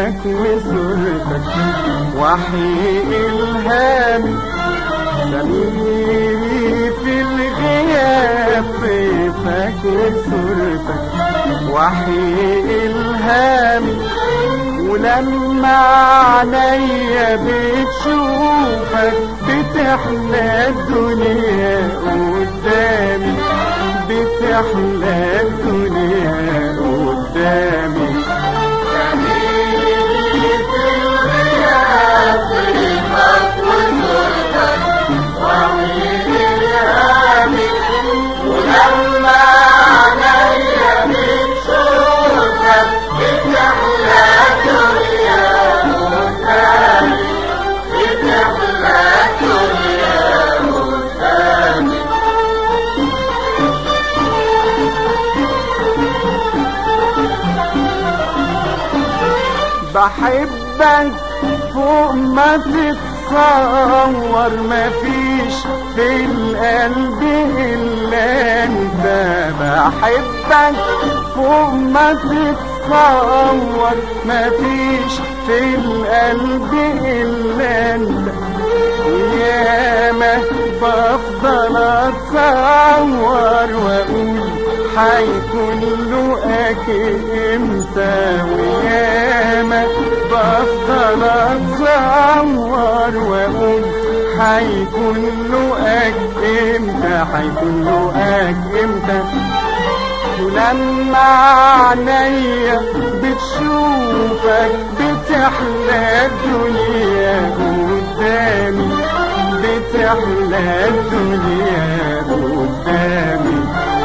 اسمك وصورتك وحي إلهامي سميري في الغياب طيفك وصورتك وحي إلهامي ولما عينيا بتشوفك بتحلى الدنيا قدامي بتحلى الدنيا قدامي بحبك فوق ما تتصور مفيش في القلب إلا أنت بحبك فوق ما تتصور مفيش في القلب إلا أنت وياما بفضل أتصور وأقول حيكون لقاك امتى وياما بفضل اتصور واقول حيكون لقاك امتى حيكون لقاك امتى ولما عينيا بتشوفك بتحلى الدنيا قدامي بتحلى الدنيا قدامي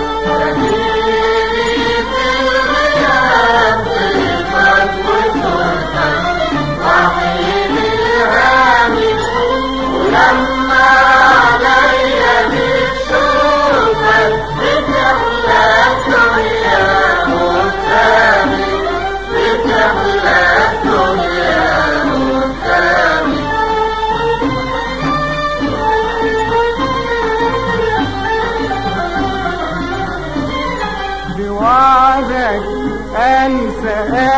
بوعدك انسى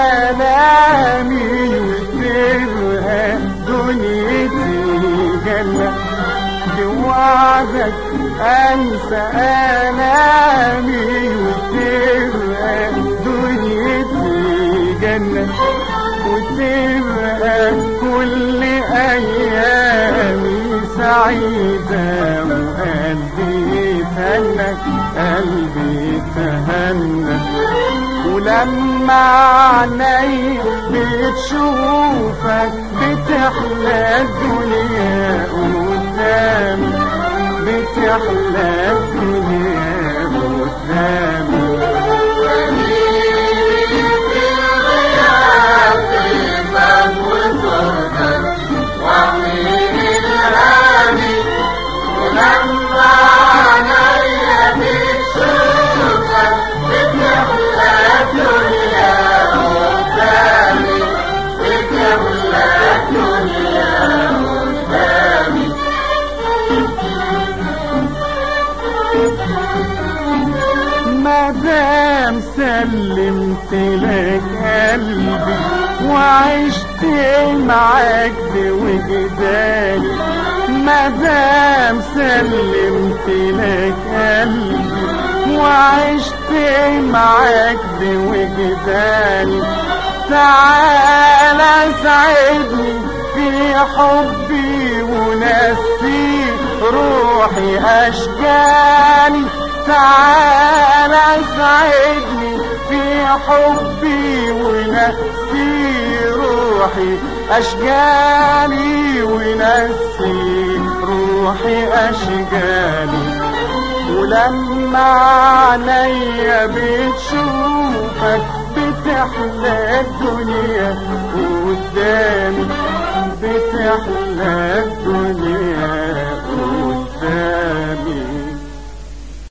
الامي وتبقى دنيتي جنة بوعدك انسى الامي وتبقى دنيتي جنة وتبقى كل ايامي سعيدة وقلبي تهنى قلبي تهنى ولما عيني بتشوفك بتحلى الدنيا قدامي بتحلى الدنيا قدامي مادام سلمت لك قلبي وعشت معاك بوجداني مادام سلمت لك قلبي وعشت معاك بوجداني تعالى ساعدني في حبي ونسي روحي أشجاني تعالى ساعدني في حبي ونسي روحي أشجاني ونسي روحي أشجاني ولما عينيا بتشوفك بتحلى الدنيا قدامي بتحلى الدنيا قدامي